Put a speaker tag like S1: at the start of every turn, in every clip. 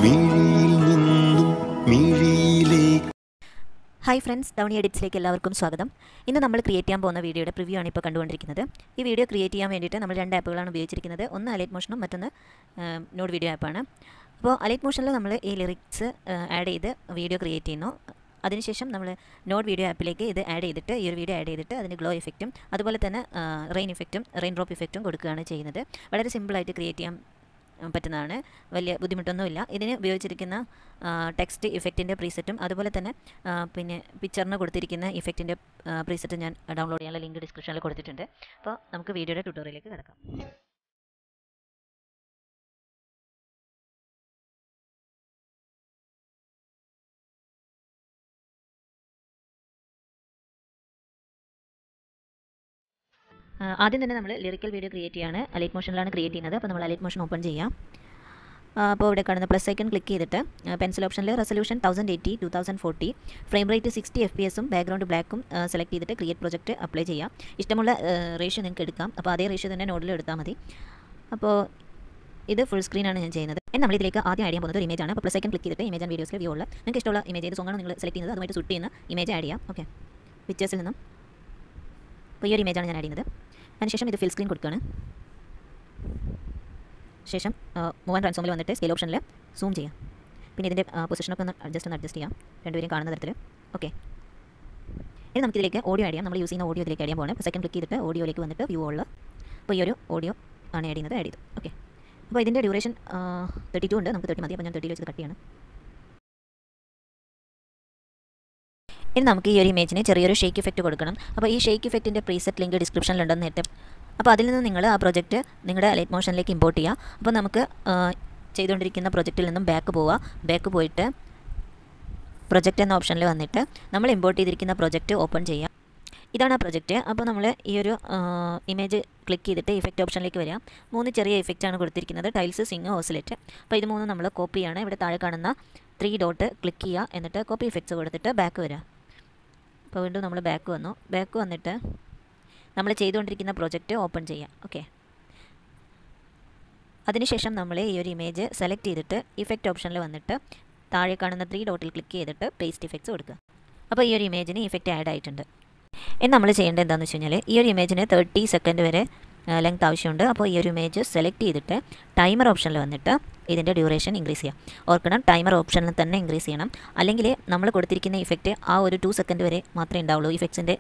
S1: മിഴിയിൽ നിന്നും മിഴിയിലേക്ക്
S2: ഹായ് ഫ്രണ്ട്സ് ഡൗണി എഡിറ്റ്സിലേക്ക് എല്ലാവർക്കും സ്വാഗതം ഇന്ന് നമ്മൾ ക്രിയേറ്റ് ചെയ്യാൻ പോകുന്ന വീഡിയോയുടെ പ്രിവ്യൂ ആണ് ഇപ്പോൾ കണ്ടുകൊണ്ടിരിക്കുന്നത് ഈ വീഡിയോ ക്രിയേറ്റ് ചെയ്യാൻ വേണ്ടിയിട്ട് നമ്മൾ രണ്ട് ആപ്പുകളാണ് ഉപയോഗിച്ചിരിക്കുന്നത് ഒന്ന് അലൈറ്റ് മോഷനും മറ്റൊന്ന് നോട്ട് വീഡിയോ ആപ്പാണ് അപ്പോൾ അലൈറ്റ് മോഷനിൽ നമ്മൾ ഈ ലിറിക്സ് ആഡ് ചെയ്ത് വീഡിയോ ക്രിയേറ്റ് ചെയ്യുന്നു അതിനുശേഷം നമ്മൾ നോട്ട് വീഡിയോ ആപ്പിലേക്ക് ഇത് ആഡ് ചെയ്തിട്ട് ഈ ഒരു വീഡിയോ ആഡ് ചെയ്തിട്ട് അതിന് ഗ്ലോ ഇഫക്റ്റും അതുപോലെ തന്നെ റെയിൻ ഇഫക്റ്റും റെയിൻ ഡ്രോപ്പ് ഇഫക്റ്റും കൊടുക്കുകയാണ് ചെയ്യുന്നത് വളരെ സിമ്പിളായിട്ട് ക്രിയേറ്റ് ചെയ്യാൻ ഉം, പറ്റുന്നതാണ് വലിയ ബുദ്ധിമുട്ടൊന്നുമില്ല ഇതിന് ഉപയോഗിച്ചിരിക്കുന്ന ടെക്സ്റ്റ് ഇഫക്റ്റിൻ്റെ പ്രീസെറ്റും അതുപോലെ തന്നെ ആ, പിന്നെ പിക്ചറിന് കൊടുത്തിരിക്കുന്ന ഇഫക്റ്റിൻ്റെ പ്രീസെറ്റ് ഞാൻ ഡൗൺലോഡ് ചെയ്യാനുള്ള ലിങ്ക് ഡിസ്ക്രിപ്ഷനിൽ കൊടുത്തിട്ടുണ്ട് അപ്പോൾ നമുക്ക് വീഡിയോയുടെ ട്യൂട്ടോറിയലിലേക്ക് കിടക്കാം ആ, ആദ്യം തന്നെ നമ്മൾ ലിറിക്കൽ വീഡിയോ ക്രിയേറ്റ് ചെയ്യാണ് അലൈറ്റ് മോഷനിലാണ് ക്രിയേറ്റ് ചെയ്യുന്നത് അപ്പോൾ നമ്മൾ അലൈറ്റ് മോഷൻ ഓപ്പൺ ചെയ്യാം ആ, അപ്പോൾ ഇവിടെ കാണുന്ന പ്ലസ് ഐക്കൺ ക്ലിക്ക് ചെയ്തിട്ട് പെൻസിൽ ഓപ്ഷനിൽ resolution thousand eighty two thousand forty frame rate sixty F P എസും ബാക്ക്ഗ്രൗണ്ട് ബ്ലാക്കും സെലക്ട് ചെയ്തിട്ട് ക്രിയേറ്റ് പ്രൊജക്റ്റ് അപ്ലൈ ചെയ്യാം ഇഷ്ടമുള്ള റേഷ്യോ നിങ്ങൾക്ക് എടുക്കാം അപ്പോൾ അതേ റേഷ്യോ തന്നെ നോഡിൽ എടുത്താൽ മതി അപ്പോൾ ഇത് ഫുൾ സ്ക്രീനാണ് ഞാൻ ചെയ്യുന്നത് And നമ്മൾ ഇതിലേക്ക് ആദ്യം ആഡ് ചെയ്യാൻ പോകുന്നത് ഒരു ഇമേജ് ആണ് അപ്പോൾ പ്ലസ് ഐക്കൺ ക്ലിക്ക് ചെയ്തിട്ട് ഇമേജ് ആൻഡ് വീഡിയോസിൽ വ്യൂ ഉള്ള നിങ്ങൾക്ക് ഇഷ്ടമുള്ള ഇമേജ് ഏത് സോങ്ങാണ് നിങ്ങൾ സെലക്ട് ചെയ്യുന്നത് അതുമായിട്ട് ഷൂട്ട് ചെയ്യുന്ന ഇമേജ് ആഡ് ചെയ്യാം ഓക്കെ പിക്ചേഴ്സിൽ നിന്നും അപ്പോൾ ഈ ഒരു ഇമേജാണ് ഞാൻ ആഡ് ചെയ്യുന്നത് അതിനുശേഷം ഇത് ഫിൽ സ്ക്രീൻ കൊടുക്കുകയാണ് ശേഷം മൂവൻ ട്രാൻസ്ഫോമിൽ വന്നിട്ട് സ്കെയിൽ ഓപ്ഷനിൽ സൂം ചെയ്യാം പിന്നെ ഇതിൻ്റെ പൊസിഷനൊക്കെ ഒന്ന് അഡ്ജസ്റ്റ് ഒന്ന് അഡ്ജസ്റ്റ് ചെയ്യാം രണ്ടുപേരും കാണുന്ന തരത്തിൽ ഓക്കെ ഇനി നമുക്കിതിലേക്ക് ഓഡിയോ ആഡ് ചെയ്യാം നമ്മൾ യൂസ് ചെയ്യുന്ന ഓഡിയോ ഇതിലേക്ക് ആഡ് ചെയ്യാൻ പോകണം സെക്കൻഡ് ക്ലിക്ക് ചെയ്തിട്ട് ഓഡിയോയിലേക്ക് വന്നിട്ട് വ്യൂ ഉള്ള അപ്പോൾ ഈ ഒരു ഓഡിയോ ആണ് ആഡ് ചെയ്യുന്നത് ആഡ് ചെയ്തു ഓക്കെ അപ്പോൾ ഇതിൻ്റെ ഡ്യൂറേഷൻ തേർട്ടി ടു ഉണ്ട് നമുക്ക് തേർട്ടി മതി അപ്പോൾ ഞാൻ തേർട്ടിയിൽ വെച്ച് കട്ട് ചെയ്യണം ഇനി നമുക്ക് ഈ ഒരു ഇമേജിന് ചെറിയൊരു ഷേക്ക് ഇഫക്റ്റ് കൊടുക്കണം അപ്പോൾ ഈ ഷേക്ക് ഇഫക്റ്റിൻ്റെ പ്രീസെറ്റ് ലിങ്ക് ഡിസ്ക്രിപ്ഷനിലുണ്ടെന്ന് നേരത്തെ അപ്പോൾ അതിൽ നിന്ന് നിങ്ങൾ ആ പ്രൊജക്റ്റ് നിങ്ങളുടെ ലൈറ്റ് മോഷനിലേക്ക് ഇമ്പോർട്ട് ചെയ്യുക അപ്പോൾ നമുക്ക് ആ, ചെയ്തുകൊണ്ടിരിക്കുന്ന പ്രൊജക്റ്റിൽ നിന്നും ബാക്ക് പോവുക ബാക്ക് പോയിട്ട് പ്രൊജക്റ്റ് എന്ന ഓപ്ഷനിൽ വന്നിട്ട് നമ്മൾ ഇമ്പോർട്ട് ചെയ്തിരിക്കുന്ന പ്രൊജക്റ്റ് ഓപ്പൺ ചെയ്യുക ഇതാണ് ആ പ്രൊജക്റ്റ് അപ്പോൾ നമ്മൾ ഈ ഒരു ഇമേജ് ക്ലിക്ക് ചെയ്തിട്ട് ഇഫക്റ്റ് ഓപ്ഷനിലേക്ക് വരിക മൂന്ന് ചെറിയ ഇഫക്റ്റ് ആണ് കൊടുത്തിരിക്കുന്നത് ടൈൽസ് സിങ് ഓസിലേറ്റ് അപ്പോൾ ഇത് മൂന്ന് നമ്മൾ കോപ്പി ചെയ്യാണ് ഇവിടെ താഴെ കാണുന്ന ത്രീ ഡോട്ട് ക്ലിക്ക് ചെയ്യുക എന്നിട്ട് കോപ്പി ഇഫക്ട്സ് കൊടുത്തിട്ട് ബാക്ക് വരിക അപ്പോൾ വീണ്ടും നമ്മൾ ബാക്ക് വന്നു ബാക്ക് വന്നിട്ട് നമ്മൾ ചെയ്തുകൊണ്ടിരിക്കുന്ന പ്രൊജക്റ്റ് ഓപ്പൺ ചെയ്യാം ഓക്കെ അതിനുശേഷം നമ്മൾ ഈ ഒരു ഇമേജ് സെലക്ട് ചെയ്തിട്ട് ഇഫക്റ്റ് ഓപ്ഷനിൽ വന്നിട്ട് താഴെ കാണുന്ന ത്രീ ഡോട്ടിൽ ക്ലിക്ക് ചെയ്തിട്ട് പേസ്റ്റ് ഇഫക്ട്സ് കൊടുക്കുക അപ്പോൾ ഈ ഒരു ഇമേജിന് ഇഫക്റ്റ് ആഡ് ആയിട്ടുണ്ട് ഇനി നമ്മൾ ചെയ്യേണ്ടത് എന്താണെന്ന് വെച്ച് കഴിഞ്ഞാൽ ഈ ഒരു ഇമേജിന് തേർട്ടി സെക്കൻഡ് വരെ ലെങ്ത് ആവശ്യമുണ്ട് അപ്പോൾ ഈ ഒരു ഇമേജ് സെലക്ട് ചെയ്തിട്ട് ടൈമർ ഓപ്ഷനിൽ വന്നിട്ട് ഇതിൻ്റെ ഡ്യൂറേഷൻ ഇൻക്രീസ് ചെയ്യാം ഓർക്കണം ടൈമർ ഓപ്ഷനിൽ തന്നെ ഇൻക്രീസ് ചെയ്യണം അല്ലെങ്കിൽ നമ്മൾ കൊടുത്തിരിക്കുന്ന ഇഫക്റ്റ് ആ ഒരു ടു സെക്കൻഡ് വരെ മാത്രമേ ഉണ്ടാവുള്ളൂ ഇഫക്ട്സിൻ്റെ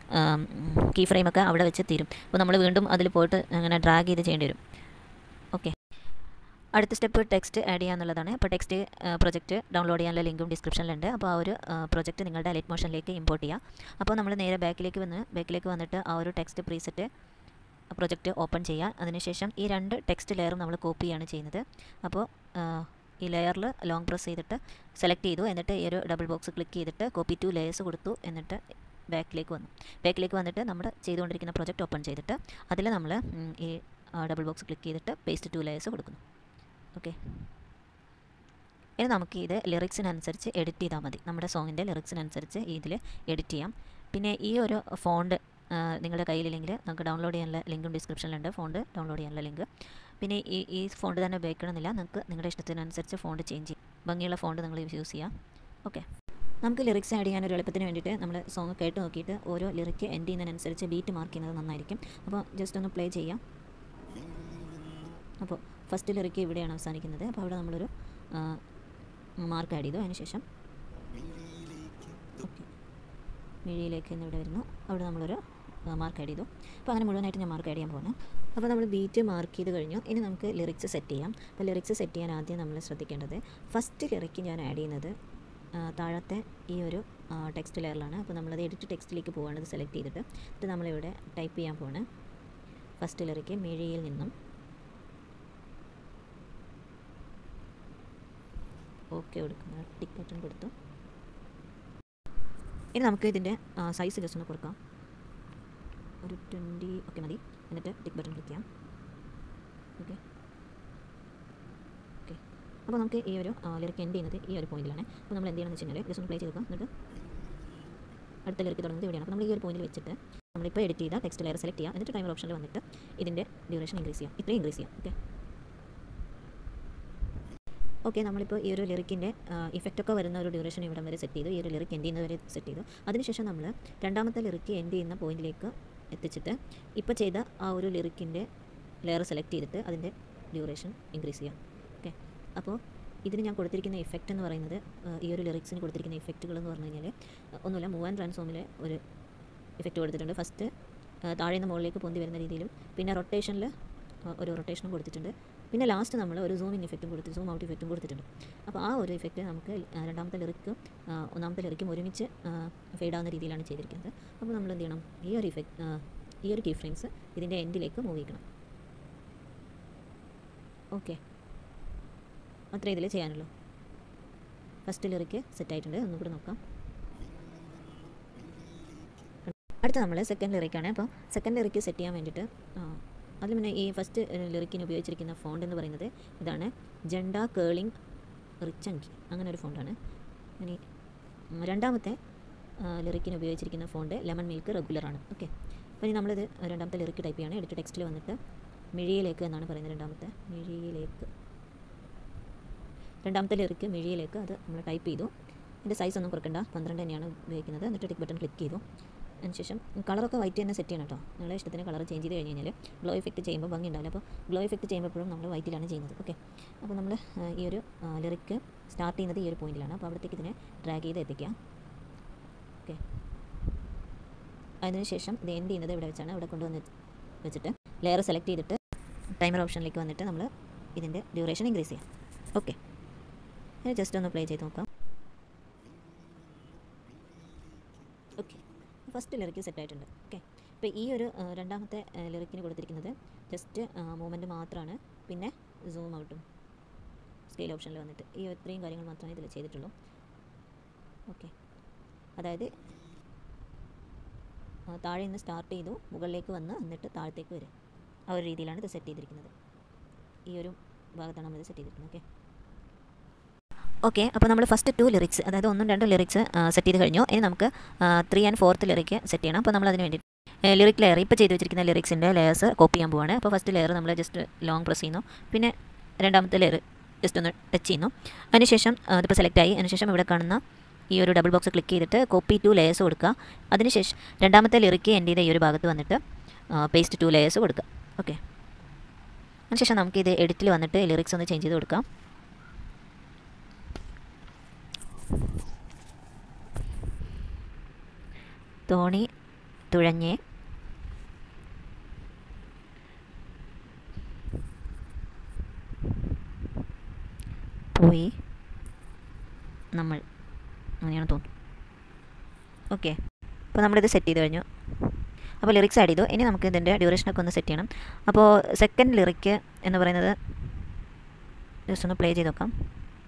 S2: കീ ഫ്രെയിമൊക്കെ അവിടെ വെച്ച് തീരും അപ്പോൾ നമ്മൾ വീണ്ടും അതിൽ പോയിട്ട് അങ്ങനെ ഡ്രാഗ് ചെയ്ത് ചെയ്യേണ്ടി വരും ഓക്കെ അടുത്ത സ്റ്റെപ്പ് ടെക്സ്റ്റ് ആഡ് ചെയ്യാന്നുള്ളതാണ് അപ്പോൾ ടെക്സ്റ്റ് പ്രൊജക്റ്റ് ഡൗൺലോഡ് ചെയ്യാനുള്ള ലിങ്കും ഡിസ്ക്രിപ്ഷനിലുണ്ട് അപ്പോൾ ആ ഒരു പ്രൊജക്റ്റ് നിങ്ങളുടെ ലൈറ്റ് മോഷനിലേക്ക് ഇമ്പോർട്ട് ചെയ്യുക അപ്പോൾ നമ്മൾ നേരെ ബാക്കിലേക്ക് വന്ന് ബാക്കിലേക്ക് വന്നിട്ട് ആ ഒരു ടെക്സ്റ്റ് പ്രീസെറ്റ് പ്രൊജക്റ്റ് ഓപ്പൺ ചെയ്യുക അതിനുശേഷം ഈ രണ്ട് ടെക്സ്റ്റ് ലെയറും നമ്മൾ കോപ്പി ചെയ്യാണ് ചെയ്യുന്നത് അപ്പോൾ ആ, ഈ ലെയറിൽ ലോങ് പ്രസ് ചെയ്തിട്ട് സെലക്ട് ചെയ്തു എന്നിട്ട് ഈ ഒരു ഡബിൾ ബോക്സ് ക്ലിക്ക് ചെയ്തിട്ട് കോപ്പി ടു ലെയേഴ്സ് കൊടുത്തു എന്നിട്ട് ബാക്കിലേക്ക് വന്നു ബാക്കിലേക്ക് വന്നിട്ട് നമ്മൾ ചെയ്തുകൊണ്ടിരിക്കുന്ന പ്രൊജക്റ്റ് ഓപ്പൺ ചെയ്തിട്ട് അതിൽ നമ്മൾ ഉം, ഈ ഡബിൾ ബോക്സ് ക്ലിക്ക് ചെയ്തിട്ട് പേസ്റ്റ് ടു ലെയേഴ്സ് കൊടുക്കുന്നു ഓക്കെ ഇനി നമുക്ക് ഇത് ലിറിക്സിനനുസരിച്ച് എഡിറ്റ് ചെയ്താൽ മതി നമ്മുടെ സോങ്ങിൻ്റെ ലിറിക്സിനനുസരിച്ച് ഇതിൽ എഡിറ്റ് ചെയ്യാം പിന്നെ ഈ ഒരു ഫോണ്ട് നിങ്ങളുടെ കയ്യിലില്ലെങ്കിൽ നമുക്ക് ഡൗൺലോഡ് ചെയ്യാനുള്ള ലിങ്കും ഡിസ്ക്രിപ്ഷനിലുണ്ട് ഫോണ്ട് ഡൗൺലോഡ് ചെയ്യാനുള്ള ലിങ്ക് പിന്നെ ഈ ഈ ഫോണ്ട് തന്നെ ഉപയോഗിക്കണമെന്നില്ല നിങ്ങൾക്ക് നിങ്ങളുടെ ഇഷ്ടത്തിനനുസരിച്ച് ഫോണ്ട് ചേഞ്ച് ചെയ്യാം ഭംഗിയുള്ള ഫോണ്ട് നിങ്ങൾ യൂസ് ചെയ്യാം ഓക്കെ നമുക്ക് ലിറിക്സ് ആഡ് ചെയ്യാൻ ഒരു എളുപ്പത്തിന് വേണ്ടിയിട്ട് നമ്മൾ സോങ് കേട്ട് നോക്കിയിട്ട് ഓരോ ലിറിക്ക് എൻഡ് ചെയ്യുന്നതിനനുസരിച്ച് ബീറ്റ് മാർക്ക് ചെയ്യുന്നത് നന്നായിരിക്കും അപ്പോൾ ജസ്റ്റ് ഒന്ന് പ്ലേ ചെയ്യാം അപ്പോൾ ഫസ്റ്റ് ലിറിക്ക് ഇവിടെയാണ് അവസാനിക്കുന്നത് അപ്പോൾ അവിടെ നമ്മളൊരു മാർക്ക് ആഡ് ചെയ്തു അതിനുശേഷം ഓക്കെ മിഴിയിലേക്ക് എന്ന് ഇവിടെ വരുന്നു അവിടെ നമ്മളൊരു മാർക്ക് ആഡ് ചെയ്തു അപ്പോൾ അങ്ങനെ മുഴുവനായിട്ട് ഞാൻ മാർക്ക് ആഡ് ചെയ്യാൻ പോകുന്നത് അപ്പോൾ നമ്മൾ ബീറ്റ് മാർക്ക് ചെയ്ത് കഴിഞ്ഞു ഇനി നമുക്ക് ലിറിക്സ് സെറ്റ് ചെയ്യാം അപ്പോൾ ലിറിക്സ് സെറ്റ് ചെയ്യാൻ ആദ്യം നമ്മൾ ശ്രദ്ധിക്കേണ്ടത് ഫസ്റ്റ് ലിറിക്ക് ഞാൻ ആഡ് ചെയ്യുന്നത് ആ, താഴത്തെ ഈ ഒരു ടെക്സ്റ്റ് ലെയറിലാണ് അപ്പോൾ നമ്മളത് എഡിറ്റ് ടെക്സ്റ്റിലേക്ക് പോവുകയാണ് ഇത് സെലക്ട് ചെയ്തിട്ട് ഇത് നമ്മളിവിടെ ടൈപ്പ് ചെയ്യാൻ പോവാണ് ഫസ്റ്റ് ലിറിക്ക് മിഴിയിൽ നിന്നും ഓക്കെ കൊടുക്കുന്ന ടിക്ക് ബട്ടൺ കൊടുത്തു ഇനി നമുക്ക് ഇതിൻ്റെ സൈസ് ജസ്റ്റ് ഒന്ന് കൊടുക്കാം ഒരു ട്വൻറ്റി ഓക്കെ മതി എന്നിട്ട് ടിക്ക് ബട്ടൺ ക്ലിക്ക് ചെയ്യാം ഓക്കെ ഓക്കെ അപ്പോൾ നമുക്ക് ഈ ഒരു ലിറിക്ക് എൻഡ് ചെയ്യുന്നത് ഈ ഒരു പോയിന്റിലാണ് അപ്പോൾ നമ്മൾ എന്ത് ചെയ്യണമെന്ന് വെച്ച് കഴിഞ്ഞാൽ ജസ്റ്റ് ഒന്ന് പ്ലേ ചെയ്ത് വെക്കാം എന്നിട്ട് അടുത്ത ലിറിക്ക് തുടങ്ങുന്നത് ഇവിടെയാണ് അപ്പോൾ നമ്മൾ ഈ ഒരു പോയിന്റിൽ വെച്ചിട്ട് നമ്മളിപ്പോൾ എഡിറ്റ് ചെയ്ത ടെക്സ്റ്റ് ലെയർ സെലക്ട് ചെയ്യുക എന്നിട്ട് ടൈമർ ഓപ്ഷനിൽ വന്നിട്ട് ഇതിൻ്റെ ഡ്യൂറേഷൻ ഇൻക്രീസ് ചെയ്യാം ഇത്രയും ഇൻക്രീസ് ചെയ്യാം ഓക്കെ ഓക്കെ നമ്മളിപ്പോൾ ഈ ഒരു ലിറിക്കിൻ്റെ ഇഫക്റ്റൊക്കെ വരുന്ന ഒരു ഡ്യൂറേഷൻ ഇവിടം വരെ സെറ്റ് ചെയ്തു ഈ ഒരു ലിറിക്ക് എൻഡ് ചെയ്യുന്നത് വരെ സെറ്റ് ചെയ്തു അതിനുശേഷം നമ്മൾ രണ്ടാമത്തെ ലിറിക്ക് എൻഡ് ചെയ്യുന്ന പോയിന്റിലേക്ക് എത്തിച്ചിട്ട് ഇപ്പോൾ ചെയ്ത ആ ഒരു ലിറിക്കിൻ്റെ ലെയർ സെലക്ട് ചെയ്തിട്ട് അതിൻ്റെ ഡ്യൂറേഷൻ ഇൻക്രീസ് ചെയ്യാം ഓക്കെ അപ്പോൾ ഇതിന് ഞാൻ കൊടുത്തിരിക്കുന്ന ഇഫക്റ്റ് എന്ന് പറയുന്നത് ആ, ഈ ഒരു ലിറിക്സിന് കൊടുത്തിരിക്കുന്ന ഇഫക്റ്റുകൾ എന്ന് പറഞ്ഞു കഴിഞ്ഞാൽ ഒന്നുമില്ല മൂവ് ആൻഡ് ട്രാൻസ്ഫോമിലെ ഒരു ഇഫക്റ്റ് കൊടുത്തിട്ടുണ്ട് ഫസ്റ്റ് താഴെ നിന്ന് മുകളിലേക്ക് പൊന്തി വരുന്ന രീതിയിലും പിന്നെ റൊട്ടേഷനിൽ ഒരു റൊട്ടേഷനും കൊടുത്തിട്ടുണ്ട് പിന്നെ ലാസ്റ്റ് നമ്മൾ ഒരു സൂമിങ് ഇഫക്റ്റും കൊടുത്ത് സൂം ഔട്ട് ഇഫക്റ്റും കൊടുത്തിട്ടുണ്ട് അപ്പോൾ ആ ഒരു ഇഫക്റ്റ് നമുക്ക് ആ, രണ്ടാമത്തെ ലിറിക്കും ആ, ഒന്നാമത്തെ ലിറിക്കും ഒരുമിച്ച് ഫെയ്ഡ് ആവുന്ന രീതിയിലാണ് ചെയ്തിരിക്കുന്നത് അപ്പോൾ നമ്മൾ എന്ത് ചെയ്യണം ഈ ഒരു ഇഫക്റ്റ് ഈ ഒരു കീ ഫ്രെയിംസ് ഇതിൻ്റെ എൻഡിലേക്ക് മൂവ് ചെയ്യണം ഓക്കെ അത്ര ഇതിൽ ചെയ്യാനുള്ളൂ ഫസ്റ്റ് ലിറിക്ക് സെറ്റ് ആയിട്ടുണ്ട് ഒന്നും കൂടെ നോക്കാം അടുത്ത നമ്മൾ സെക്കൻഡ് ലിറിക്കാണ് അപ്പോൾ സെക്കൻഡ് ലിറിക്ക് സെറ്റ് ചെയ്യാൻ വേണ്ടിയിട്ട് ആ, അതിൽ പിന്നെ ഈ ഫസ്റ്റ് ലിറിക്കിന് ഉപയോഗിച്ചിരിക്കുന്ന ഫോണ്ട് എന്ന് പറയുന്നത് ഇതാണ് ജണ്ട കേളിംഗ് റിച്ചങ്കി അങ്ങനെ ഒരു ഫോണ്ടാണ് ഇനി ഉം, രണ്ടാമത്തെ ലിറിക്കിന് ഉപയോഗിച്ചിരിക്കുന്ന ഫോണ്ട് ലെമൺ മിൽക്ക് റെഗുലറാണ് ഓക്കെ അപ്പോൾ ഇനി നമ്മളിത് രണ്ടാമത്തെ ലിറിക്ക് ടൈപ്പ് ചെയ്യാണ് എഡിറ്റ് ടെക്സ്റ്റിൽ വന്നിട്ട് മിഴിയിലേക്ക് എന്നാണ് പറയുന്നത് രണ്ടാമത്തെ മിഴിയിലേക്ക് രണ്ടാമത്തെ ലിറിക്ക് മിഴിയിലേക്ക് അത് നമ്മൾ ടൈപ്പ് ചെയ്തു അതിൻ്റെ സൈസ് ഒന്നും കുറക്കണ്ട പന്ത്രണ്ട് തന്നെയാണ് ഉപയോഗിക്കുന്നത് എന്നിട്ട് ടിക്ക് ബട്ടൺ ക്ലിക്ക് ചെയ്തു അതിനുശേഷം കളറൊക്കെ വൈറ്റ് തന്നെ സെറ്റ് ചെയ്യണം കേട്ടോ നിങ്ങളുടെ ഇഷ്ടത്തിന് കളർ ചേഞ്ച് ചെയ്ത് കഴിഞ്ഞ് കഴിഞ്ഞാൽ ഗ്ലോ ഇഫക്റ്റ് ചെയ്യുമ്പോൾ ഭംഗി ഉണ്ടാവില്ല അപ്പോൾ ഗ്ലോ ഇഫക്റ്റ് ചെയ്യുമ്പോഴും നമ്മൾ വൈറ്റിലാണ് ചെയ്യുന്നത് ഓക്കെ അപ്പോൾ നമ്മൾ ഈ ഒരു ലിറിക്ക് സ്റ്റാർട്ട് ചെയ്യുന്നത് ഈ ഒരു പോയിന്റിലാണ് അപ്പോൾ അവിടത്തേക്ക് ഇതിനെ ഡ്രാഗ് ചെയ്ത് എത്തിക്കാം ഓക്കെ അതിനുശേഷം ഇത് എൻഡ് ചെയ്യുന്നത് ഇവിടെ വെച്ചാണ് ഇവിടെ കൊണ്ടുവന്ന് വെച്ചിട്ട് ലെയർ സെലക്ട് ചെയ്തിട്ട് ടൈമർ ഓപ്ഷനിലേക്ക് വന്നിട്ട് നമ്മൾ ഇതിൻ്റെ ഡ്യൂറേഷൻ ഇൻക്രീസ് ചെയ്യാം ഓക്കെ ഇനി ജസ്റ്റ് ഒന്ന് പ്ലേ ചെയ്ത് നോക്കാം ഓക്കെ ഫസ്റ്റ് ലിറിക്ക് സെറ്റ് ആയിട്ടുണ്ട് ഓക്കെ ഇപ്പോൾ ഈ ഒരു ആ, രണ്ടാമത്തെ ലിറിക്കിന് കൊടുത്തിരിക്കുന്നത് ജസ്റ്റ് മൂവ്മെൻറ്റ് മാത്രമാണ് പിന്നെ സൂം ഔട്ടും സ്കെയിൽ ഓപ്ഷനിൽ വന്നിട്ട് ഈ ഇത്രയും കാര്യങ്ങൾ മാത്രമേ ഇതിൽ ചെയ്തിട്ടുള്ളൂ ഓക്കെ അതായത് ആ, താഴെ നിന്ന് സ്റ്റാർട്ട് ചെയ്തു മുകളിലേക്ക് വന്ന് എന്നിട്ട് താഴത്തേക്ക് വരും ആ ഒരു രീതിയിലാണ് ഇത് സെറ്റ് ചെയ്തിരിക്കുന്നത് ഈ ഒരു ഭാഗത്താണ് നമ്മളിത് സെറ്റ് ചെയ്തിരിക്കുന്നത് ഓക്കെ ഓക്കെ അപ്പോൾ നമ്മൾ ഫസ്റ്റ് ടു ലിറിക്സ് അതായത് ഒന്നും രണ്ടും ലിറിക്സ് സെറ്റ് ചെയ്ത് കഴിഞ്ഞു ഇനി നമുക്ക് three and fourth lyric set ചെയ്യണം അപ്പോൾ നമ്മൾ അതിന് വേണ്ടി ലിറിക് ലെയർ ഇപ്പോൾ ചെയ്ത് വെച്ചിരിക്കുന്ന ലിറിക്സിൻ്റെ ലെയേഴ്സ് കോപ്പി ചെയ്യാൻ പോവാണ് അപ്പോൾ ഫസ്റ്റ് ലെയർ നമ്മൾ ജസ്റ്റ് ലോങ് പ്രസ് ചെയ്യുന്നു പിന്നെ രണ്ടാമത്തെ ലെയർ ജസ്റ്റ് ഒന്ന് ടച്ച് ചെയ്യുന്നു അതിനുശേഷം ആ, അതിപ്പോൾ സെലക്ട് ആയി അതിനുശേഷം ഇവിടെ കാണുന്ന ഈ ഒരു ഡബിൾ ബോക്സ് ക്ലിക്ക് ചെയ്തിട്ട് കോപ്പി ടു ലെയേഴ്സ് കൊടുക്കുക അതിനുശേഷം രണ്ടാമത്തെ ലിറിക്ക് എൻ്റെ ചെയ്ത ഈ ഒരു ഭാഗത്ത് വന്നിട്ട് പേസ്റ്റ് ടു ലെയേഴ്സ് കൊടുക്കുക ഓക്കെ അതിനുശേഷം നമുക്ക് ഇത് എഡിറ്റിൽ വന്നിട്ട് ലിറിക്സ് ഒന്ന് ചേഞ്ച് ചെയ്ത് കൊടുക്കാം തോണി തുഴഞ്ഞേ പോയി നമ്മൾ അങ്ങനെയാണ് തോന്നുന്നു ഓക്കെ അപ്പോൾ നമ്മളിത് സെറ്റ് ചെയ്ത് കഴിഞ്ഞു അപ്പോൾ ലിറിക്സ് ആഡ് ചെയ്തു ഇനി നമുക്ക് ഇതിൻ്റെ ഡ്യൂറേഷനൊക്കെ ഒന്ന് സെറ്റ് ചെയ്യണം അപ്പോൾ സെക്കൻഡ് ലിറിക്ക് എന്ന് പറയുന്നത് ജസ്റ്റ് ഒന്ന് പ്ലേ ചെയ്ത് നോക്കാം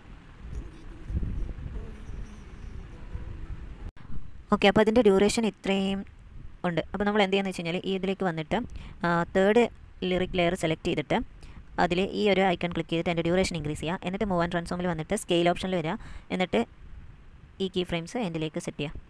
S2: ഓക്കെ അപ്പോൾ അതിൻ്റെ ഡ്യൂറേഷൻ ഇത്രയും ഉണ്ട് അപ്പോൾ നമ്മൾ എന്ത് ചെയ്യുന്നത് വെച്ച് കഴിഞ്ഞാൽ ഈ ഇതിലേക്ക് വന്നിട്ട് തേർഡ് ലിറിക് ലെയർ സെലക്ട് ചെയ്തിട്ട് അതിൽ ഈ ഒരു ഐക്കൺ ക്ലിക്ക് ചെയ്തിട്ട് അതിൻ്റെ ഡ്യൂറേഷൻ ഇൻക്രീസ് ചെയ്യുക എന്നിട്ട് മൂവ് ആൻഡ് ട്രാൻസ്ഫോമിൽ വന്നിട്ട് സ്കെയിൽ ഓപ്ഷനിൽ വരിക എന്നിട്ട് ഈ കീ ഫ്രെയിംസ് എൻഡിലേക്ക് സെറ്റ് ചെയ്യുക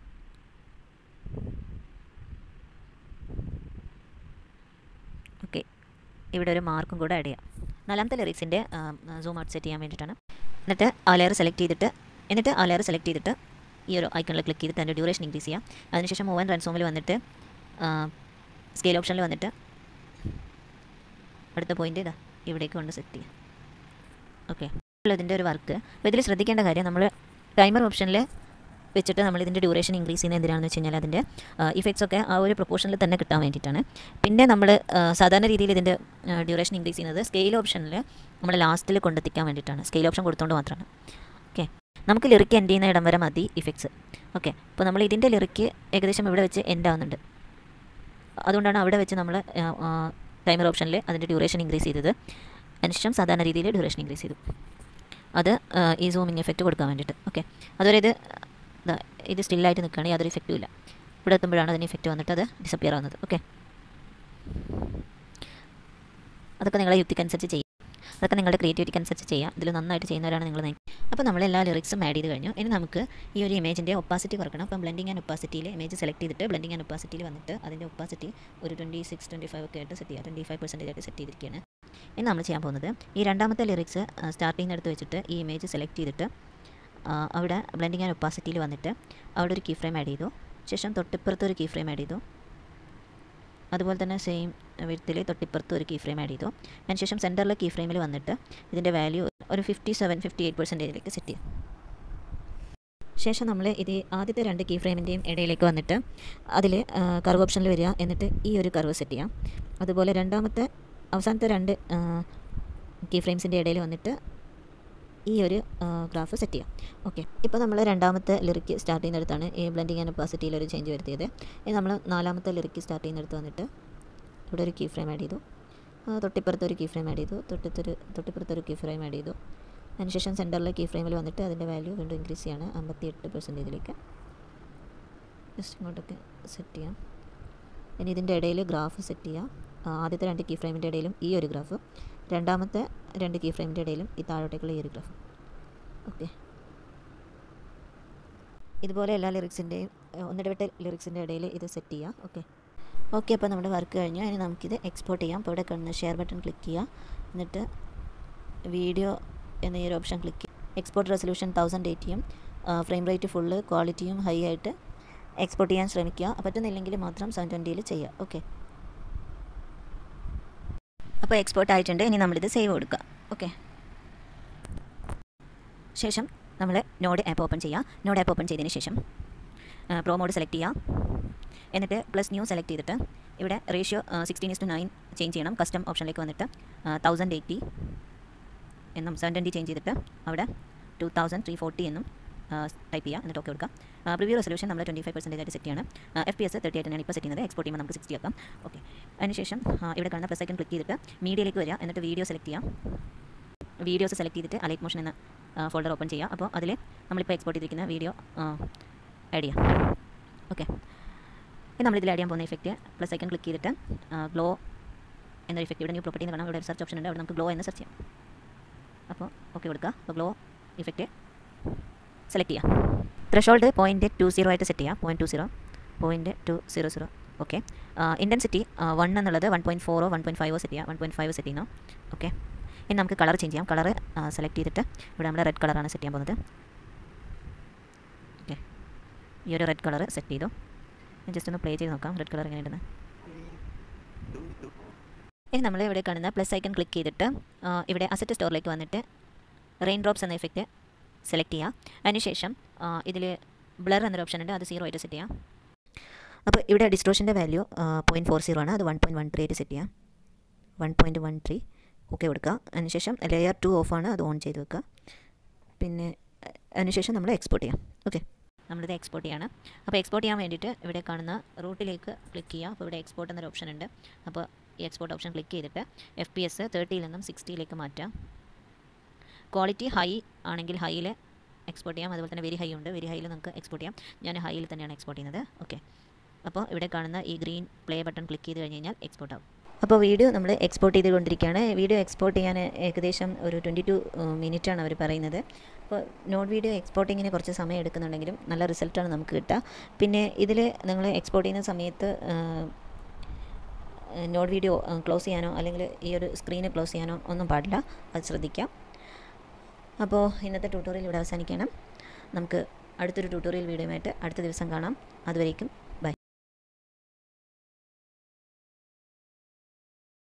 S2: ഓക്കെ ഇവിടെ ഒരു മാർക്കും കൂടെ ആഡ് ചെയ്യാം നാലാമത്തെ ലിറിക്സിൻ്റെ സൂം ഔട്ട് സെറ്റ് ചെയ്യാൻ വേണ്ടിയിട്ടാണ് എന്നിട്ട് ആ ലെയർ സെലക്ട് ചെയ്തിട്ട് എന്നിട്ട് ആ ലെയർ സെലക്ട് ചെയ്തിട്ട് ഈ ഒരു ഐക്കണിൽ ക്ലിക്ക് ചെയ്തിട്ട് അതിൻ്റെ ഡ്യൂറേഷൻ ഇൻക്രീസ് ചെയ്യാം അതിനുശേഷം മൂവ് ആൻഡ് ട്രാൻസ്ഫോമിൽ വന്നിട്ട് സ്കെയിൽ ഓപ്ഷനിൽ വന്നിട്ട് അടുത്ത പോയിൻ്റ് ഇതാ ഇവിടേക്ക് കൊണ്ട് സെറ്റ് ചെയ്യാം ഓക്കെ ഇതിൻ്റെ ഒരു വർക്ക് അപ്പോൾ ഇതിൽ ശ്രദ്ധിക്കേണ്ട കാര്യം നമ്മൾ ടൈമർ ഓപ്ഷനിൽ വെച്ചിട്ട് നമ്മൾ ഇതിൻ്റെ ഡ്യൂറേഷൻ ഇൻക്രീസ് ചെയ്യുന്നത് എന്തിനാണെന്ന് വെച്ച് കഴിഞ്ഞാൽ അതിൻ്റെ ഇഫക്ട്സ് ഒക്കെ ആ ഒരു പ്രൊപ്പോർഷനിൽ തന്നെ കിട്ടാൻ വേണ്ടിയിട്ടാണ് പിന്നെ നമ്മൾ സാധാരണ രീതിയിൽ ഇതിൻ്റെ ഡ്യൂറേഷൻ ഇൻക്രീസ് ചെയ്യുന്നത് സ്കെയിൽ ഓപ്ഷനിൽ നമ്മൾ ലാസ്റ്റിൽ കൊണ്ടെത്തിക്കാൻ വേണ്ടിയിട്ടാണ് സ്കെയിൽ ഓപ്ഷൻ കൊടുത്തുകൊണ്ട് മാത്രമാണ് ഓക്കെ നമുക്ക് ലിറിക്ക് എൻഡ് ചെയ്യുന്ന ഇടം വരെ മതി ഇഫക്ട്സ് ഓക്കെ അപ്പോൾ നമ്മൾ ഇതിൻ്റെ ലിറിക്ക് ഏകദേശം ഇവിടെ വെച്ച് എൻഡ് ആവുന്നുണ്ട് അതുകൊണ്ടാണ് അവിടെ വെച്ച് നമ്മൾ ടൈമർ ഓപ്ഷനിൽ അതിൻ്റെ ഡ്യൂറേഷൻ ഇൻക്രീസ് ചെയ്തത് അതിനുശേഷം സാധാരണ രീതിയിൽ ഡ്യൂറേഷൻ ഇൻക്രീസ് ചെയ്തു അത് ആ, ഈ സൂമിങ് എഫക്റ്റ് കൊടുക്കാൻ വേണ്ടിയിട്ട് ഓക്കെ അതുവരെ ഇത് ദാ ഇത് സ്റ്റില്ലായിട്ട് നിൽക്കുകയാണെങ്കിൽ യാതൊരു ഇഫക്റ്റും ഇല്ല ഇവിടെ എത്തുമ്പോഴാണ് അതിന് ഇഫക്റ്റ് വന്നിട്ട് അത് ഡിസപ്പിയർ ആവുന്നത് ഓക്കെ അതൊക്കെ നിങ്ങളെ യുക്തിക്കനുസരിച്ച് ചെയ്യും അതൊക്കെ നിങ്ങളുടെ ക്രിയേറ്റിവിറ്റിക്ക് അനുസരിച്ച് ചെയ്യാം ഇതിൽ നന്നായിട്ട് ചെയ്യുന്നവരാണ് നിങ്ങൾ അപ്പോൾ നമ്മൾ എല്ലാ ലിറിക്സും ആഡ് ചെയ്ത് കഴിഞ്ഞു ഇനി നമുക്ക് ഈ ഒരു ഇമേജിൻ്റെ ഒപ്പാസിറ്റി കുറക്കണം അപ്പം ബ്ലെൻഡിങ് ആൻഡ് ഒപ്പാസിറ്റിയിൽ ഇമേജ് സെലക്ട് ചെയ്തിട്ട് ബ്ലെൻഡിങ് ആൻഡ് ഒപ്പാസിറ്റിയിൽ വന്നിട്ട് അതിൻ്റെ ഒപ്പാസിറ്റി ഒരു ട്വൻറ്റി സിക്സ് ട്വൻറ്റി ഫൈവ് ഒക്കെ ആയിട്ട് സെറ്റ് ചെയ്യുക ട്വൻറ്റി ഫൈവ് പെർസെൻറ്റേജ് ആയിട്ട് സെറ്റ് ചെയ്തിരിക്കുകയാണ് ഇനി നമ്മൾ ചെയ്യാൻ പോകുന്നത് ഈ രണ്ടാമത്തെ ലിറിക്സ് സ്റ്റാർട്ടിങ് എടുത്ത് വെച്ചിട്ട് ഈ ഇമേജ് സെലക്ട് ചെയ്തിട്ട് ആ, അവിടെ ബ്ലെൻഡിങ് ആൻഡ് ഒപ്പാസിറ്റിയിൽ വന്നിട്ട് അവിടെ ഒരു കീ ഫ്രെയിം ആഡ് ചെയ്തു ശേഷം തൊട്ടിപ്പുറത്ത് ഒരു കീ ഫ്രെയിം ആഡ് ചെയ്തു അതുപോലെ തന്നെ സെയിം വിധത്തിൽ തൊട്ടിപ്പുറത്ത് ഒരു കീ ഫ്രെയിം ആഡ് ചെയ്തു അതിനുശേഷം സെൻറ്ററിലെ കീ ഫ്രെയിമിൽ വന്നിട്ട് ഇതിൻ്റെ വാല്യൂ ഒരു ഫിഫ്റ്റി സെവൻ ഫിഫ്റ്റി എയ്റ്റ് പെർസെൻറ്റേജിലേക്ക് സെറ്റ് ചെയ്യും ശേഷം നമ്മൾ ഇത് ആദ്യത്തെ രണ്ട് കീ ഫ്രെയിമിൻ്റെയും ഇടയിലേക്ക് വന്നിട്ട് അതിൽ കർവ് ഓപ്ഷനിൽ വരിക എന്നിട്ട് ഈ ഒരു കർവ് സെറ്റ് ചെയ്യാം അതുപോലെ രണ്ടാമത്തെ അവസാനത്തെ രണ്ട് കീ ഫ്രെയിംസിൻ്റെ ഇടയിൽ വന്നിട്ട് ഈ ഒരു ഗ്രാഫ് സെറ്റ് ചെയ്യാം ഓക്കെ ഇപ്പോൾ നമ്മൾ രണ്ടാമത്തെ ലിറിക്ക് സ്റ്റാർട്ട് ചെയ്യുന്നിടത്താണ് ഈ ബ്ലെൻഡിങ് ആൻഡ് ഒപ്പാസിറ്റിയിൽ ഒരു ചേഞ്ച് വരുത്തിയത് ഇനി നമ്മൾ നാലാമത്തെ ലിറിക്ക് സ്റ്റാർട്ട് ചെയ്യുന്നിടത്ത് വന്നിട്ട് ഇവിടെ ഒരു കീ ഫ്രെയിം ആഡ് ചെയ്തു ആ, തൊട്ടിപ്പുറത്ത് ഒരു കീ ഫ്രെയിം ആഡ് ചെയ്തു തൊട്ടത്തൊരു തൊട്ടിപ്പുറത്ത് ഒരു കീ ഫ്രെയിം ആഡ് ചെയ്തു അതിനുശേഷം സെൻറ്ററിലെ കീ ഫ്രെയിമിൽ വന്നിട്ട് അതിൻ്റെ വാല്യൂ വീണ്ടും ഇൻക്രീസ് ചെയ്യാണ് അമ്പത്തി എട്ട് പെർസെൻറ്റേജിലേക്ക് ജസ്റ്റ് ഇങ്ങോട്ടൊക്കെ സെറ്റ് ചെയ്യാം ഇനി ഇതിൻ്റെ ഇടയിൽ ഗ്രാഫ് സെറ്റ് ചെയ്യാം ആ, ആദ്യത്തെ രണ്ട് കീ ഫ്രെയിമിൻ്റെ ഇടയിലും ഈ ഒരു ഗ്രാഫ് രണ്ടാമത്തെ രണ്ട് കീ ഫ്രെയിമിൻ്റെ ഇടയിലും ഈ താഴോട്ടേക്കുള്ള ഈ ഒരു ഗ്രാഫ് ഓക്കെ ഇതുപോലെ എല്ലാ ലിറിക്സിൻ്റെയും ഒന്നിടവിട്ട ലിറിക്സിൻ്റെ ഇടയിൽ ഇത് സെറ്റ് ചെയ്യാം ഓക്കെ ഓക്കെ അപ്പോൾ നമ്മുടെ വർക്ക് കഴിഞ്ഞു ഇനി നമുക്കിത് എക്സ്പോർട്ട് ചെയ്യാം അപ്പോൾ ഇവിടെ കാണുന്ന ഷെയർ ബട്ടൺ ക്ലിക്ക് ചെയ്യുക എന്നിട്ട് വീഡിയോ എന്ന ഈ ഒരു option click export resolution thousand എയ്റ്റിയും ഫ്രെയിം റേറ്റ് ഫുള്ള് ക്വാളിറ്റിയും ഹൈ ആയിട്ട് എക്സ്പോർട്ട് ചെയ്യാൻ ശ്രമിക്കുക പറ്റുന്നില്ലെങ്കിൽ മാത്രം സെവൻ ട്വൻറ്റിയിൽ ചെയ്യുക ഓക്കെ അപ്പോൾ എക്സ്പോർട്ട് ആയിട്ടുണ്ട് ഇനി നമ്മളിത് സേവ് കൊടുക്കുക ഓക്കെ ശേഷം നമ്മൾ നോഡ് ആപ്പ് ഓപ്പൺ ചെയ്യുക നോഡ് ആപ്പ് ഓപ്പൺ ചെയ്തതിന് ശേഷം പ്രോ മോഡ് സെലക്ട് ചെയ്യുക എന്നിട്ട് പ്ലസ് ന്യൂ സെലക്ട് ചെയ്തിട്ട് ഇവിടെ ratio sixteen is to nine change ചെയ്യണം കസ്റ്റം ഓപ്ഷനിലേക്ക് വന്നിട്ട് തൗസൻഡ് എയ്റ്റി എന്നും സെവൻ ട്വൻറ്റി ചേഞ്ച് ചെയ്തിട്ട് അവിടെ ടു തൗസൻഡ് ത്രീ ഫോർട്ടി എന്നും ടൈപ്പ് ചെയ്യുക എന്നിട്ട് ഓക്കെ കൊടുക്കുക പ്രിവ്യൂ റെസൊല്യൂഷൻ നമ്മൾ ട്വൻറ്റി ഫൈവ് പെർസെൻറ്റേജ് ആയിട്ട് സെറ്റ് ചെയ്യണം എഫ് പി എസ് തേർട്ടി ആയിട്ടാണ് ഇപ്പോൾ സെറ്റ് ചെയ്യുന്നത് എക്സ്പോർട്ട് ചെയ്യുമ്പോൾ നമുക്ക് സിക്സ്റ്റി ആക്കാം ഓക്കെ അതിനുശേഷം ആ, ഇവിടെ കാണുന്ന പ്ലസ് ഐക്കൺ ക്ലിക്ക് ചെയ്തിട്ട് മീഡിയയിലേക്ക് വരിക എന്നിട്ട് വീഡിയോ സെലക്ട് ചെയ്യാം വീഡിയോസ് സെലക്ട് ചെയ്തിട്ട് അലൈറ്റ് മോഷൻ എന്ന ഫോൾഡർ ഓപ്പൺ ചെയ്യുക അപ്പോൾ അതിൽ നമ്മളിപ്പോൾ എക്സ്പോർട്ട് ചെയ്തിരിക്കുന്ന വീഡിയോ ആഡ് ചെയ്യാം ഓക്കെ ഇനി നമ്മളിതിൽ ആഡ് ചെയ്യാൻ പോകുന്ന ഇഫക്റ്റ് പ്ലസ് ഐക്കൺ ക്ലിക്ക് ചെയ്തിട്ട് ഗ്ലോ എന്നൊരു ഇഫക്റ്റ് ഇവിടെ ന്യൂ പ്രോപ്പർട്ടി എന്ന് കാണാം ഇവിടെ ഒരു സെർച്ച് ഓപ്ഷൻ ഉണ്ട് അവിടെ നമുക്ക് ഗ്ലോ എന്ന് സെർച്ച് ചെയ്യാം അപ്പോൾ ഓക്കെ കൊടുക്കുക അപ്പോൾ ഗ്ലോ ഇഫക്റ്റ് സെലക്ട് ചെയ്യാം ത്രഷോൾഡ് പോയിൻറ്റ് ടു സീറോ ആയിട്ട് സെറ്റ് ചെയ്യാം point two zero point two zero zero okay intensity one എന്നുള്ളത് വൺ പോയിൻറ്റ് ഫോറോ വൺ പോയിൻറ്റ് ഫൈവോ സെറ്റ് ചെയ്യാം വൺ പോയിൻറ്റ് ഫൈവ് സെറ്റ് ചെയ്യുന്നു ഓക്കെ ഇനി നമുക്ക് കളർ ചേഞ്ച് ചെയ്യാം കളർ സെലക്ട് ചെയ്തിട്ട് ഇവിടെ നമ്മൾ റെഡ് കളറാണ് സെറ്റ് ചെയ്യാൻ പോകുന്നത് ഓക്കെ ഈ ഒരു റെഡ് കളർ സെറ്റ് ചെയ്തു ജസ്റ്റ് ഒന്ന് പ്ലേ ചെയ്ത് നോക്കാം റെഡ് കളർ എങ്ങനെ ഇടുന്നത് ഇനി നമ്മൾ ഇവിടെ കാണുന്ന പ്ലസ് ഐക്കൺ ക്ലിക്ക് ചെയ്തിട്ട് ആ, ഇവിടെ അസറ്റ് സ്റ്റോറിലേക്ക് വന്നിട്ട് റെയിൻ ഡ്രോപ്സ് എന്ന ഇഫക്റ്റ് സെലക്ട് ചെയ്യുക അതിനുശേഷം ഇതിൽ ബ്ലർ എന്നൊരു ഓപ്ഷൻ ഉണ്ട് അത് സീറോ ആയിട്ട് സെറ്റ് ചെയ്യാം അപ്പോൾ ഇവിടെ ഡിസ്ട്രോഷൻ്റെ വാല്യൂ പോയിൻറ്റ് ഫോർ സീറോ ആണ് അത് വൺ പോയിൻറ്റ് വൺ ത്രീ ആയിട്ട് സെറ്റ് ചെയ്യാം one point one three okay കൊടുക്കുക അതിനുശേഷം ലെയർ ടു ഓഫാണ് അത് ഓൺ ചെയ്ത് വെക്കുക പിന്നെ അഹ് അതിനുശേഷം നമ്മൾ എക്സ്പോർട്ട് ചെയ്യാം ഓക്കെ നമ്മളിത് എക്സ്പോർട്ട് ചെയ്യാണ് അപ്പോൾ എക്സ്പോർട്ട് ചെയ്യാൻ വേണ്ടിയിട്ട് ഇവിടെ കാണുന്ന റൂട്ടിലേക്ക് ക്ലിക്ക് ചെയ്യുക അപ്പോൾ ഇവിടെ എക്സ്പോർട്ട് എന്നൊരു ഓപ്ഷൻ ഉണ്ട് അപ്പോൾ ഈ എക്സ്പോർട്ട് ഓപ്ഷൻ ക്ലിക്ക് ചെയ്തിട്ട് എഫ് പി എസ് തേർട്ടിയിൽ നിന്നും സിക്സ്റ്റിയിലേക്ക് മാറ്റാം ക്വാളിറ്റി ഹൈ ആണെങ്കിൽ ഹൈയിൽ എക്സ്പോർട്ട് ചെയ്യാം അതുപോലെ തന്നെ വെരി ഹൈ ഉണ്ട് വെരി ഹൈയിൽ നമുക്ക് എക്സ്പോർട്ട് ചെയ്യാം ഞാൻ ഹൈയിൽ തന്നെയാണ് എക്സ്പോർട്ട് ചെയ്യുന്നത് ഓക്കെ അപ്പോൾ ഇവിടെ കാണുന്ന ഈ ഗ്രീൻ പ്ലേ ബട്ടൺ ക്ലിക്ക് ചെയ്ത് കഴിഞ്ഞ് കഴിഞ്ഞാൽ എക്സ്പോർട്ട് ആവും അപ്പോൾ വീഡിയോ നമ്മൾ എക്സ്പോർട്ട് ചെയ്തുകൊണ്ടിരിക്കുകയാണ് വീഡിയോ എക്സ്പോർട്ട് ചെയ്യാൻ ഏകദേശം ഒരു ട്വൻറ്റി ടു മിനിറ്റാണ് അവർ പറയുന്നത് അപ്പോൾ നോട്ട് വീഡിയോ എക്സ്പോർട്ടിങ്ങിന് കുറച്ച് സമയം എടുക്കുന്നുണ്ടെങ്കിലും നല്ല റിസൾട്ടാണ് നമുക്ക് കിട്ടുക പിന്നെ ഇതിൽ നിങ്ങൾ എക്സ്പോർട്ട് ചെയ്യുന്ന സമയത്ത് നോട്ട് വീഡിയോ ക്ലോസ് ചെയ്യാനോ അല്ലെങ്കിൽ ഈ ഒരു സ്ക്രീന് ക്ലോസ് ചെയ്യാനോ ഒന്നും പാടില്ല അത് ശ്രദ്ധിക്കാം അപ്പോൾ ഇന്നത്തെ ട്യൂട്ടോറിയൽ ഇവിടെ അവസാനിക്കണം നമുക്ക് അടുത്തൊരു ട്യൂട്ടോറിയൽ വീഡിയോയുമായിട്ട് അടുത്ത ദിവസം കാണാം അതുവരേക്കും